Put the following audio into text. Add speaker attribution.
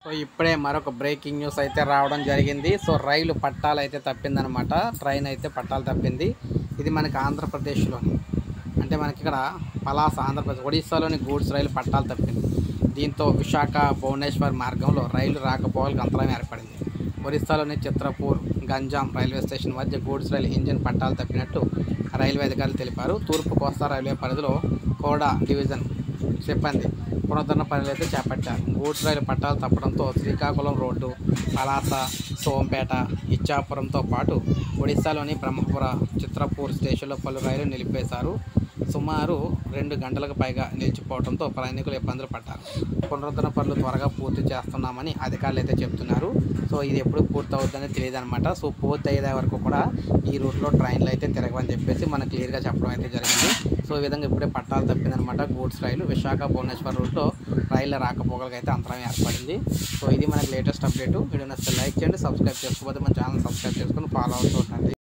Speaker 1: so ఇప్పుడే మరొక breaking news అయితే రావడం జరిగింది సో రైలు పట్టాలు అయితే తప్పిందనమాట ట్రైన్ అయితే పట్టాలు తప్పింది ఇది మనకి ఆంధ్రప్రదేశ్లోని అంటే మనకి ఇక్కడ పలాస ఆంధ్రప్రదేశ్ ఒడిశాలోని గూడ్స్ రైలు పట్టాలు తప్పింది దీంతో విశాఖ భువనేశ్వర్ మార్గంలో రైలు రాకపోకలకు అంతరాయం ఏర్పడింది ఒరిస్సాలోని చిత్రపూర్ గంజాం రైల్వే స్టేషన్ మధ్య గూడ్స్ రైలు ఇంజిన్ పట్టాలు తప్పినట్టు రైల్వే అధికారులు తెలిపారు తూర్పు కోస్తా రైల్వే పరిధిలో కోడా డివిజన్ సిబ్బంది పునరుద్ధరణ పనులు అయితే చేపట్టారు గూడ్స్ రైలు పట్టాలు తప్పడంతో శ్రీకాకుళం రోడ్డు పలాస సోంపేట ఇచ్చాపురంతో పాటు ఒడిశాలోని బ్రహ్మపుర చిత్రపూర్ స్టేషన్లో పలు రైళ్లు నిలిపేశారు సుమారు రెండు గంటలకు పైగా నిలిచిపోవడంతో ప్రయాణికులు ఇబ్బందులు పడ్డారు పునరుద్ధరణ పనులు త్వరగా పూర్తి చేస్తున్నామని అధికారులు అయితే చెప్తున్నారు సో ఇది ఎప్పుడు పూర్తి అవుతుందని తెలియదు అనమాట సో పూర్తి అయ్యే వరకు కూడా ఈ రూట్లో ట్రైన్లు అయితే తిరగవని చెప్పేసి మనకు క్లియర్గా చెప్పడం అయితే జరిగింది సో ఈ విధంగా ఇప్పుడే పట్టాలు తప్పిందనమాట గూడ్స్ రైలు విశాఖ భువనేశ్వర్ రూట్లో రైళ్ళ రాకపోకలకు అయితే అంతరాయం ఏర్పడింది సో ఇది మనకి లేటెస్ట్ అప్డేట్ వీడియో నచ్చితే లైక్ చేయండి సబ్స్క్రైబ్ చేసుకోకపోతే మన ఛానల్ సబ్స్క్రైబ్ చేసుకొని ఫాలో అవుతూ ఉండండి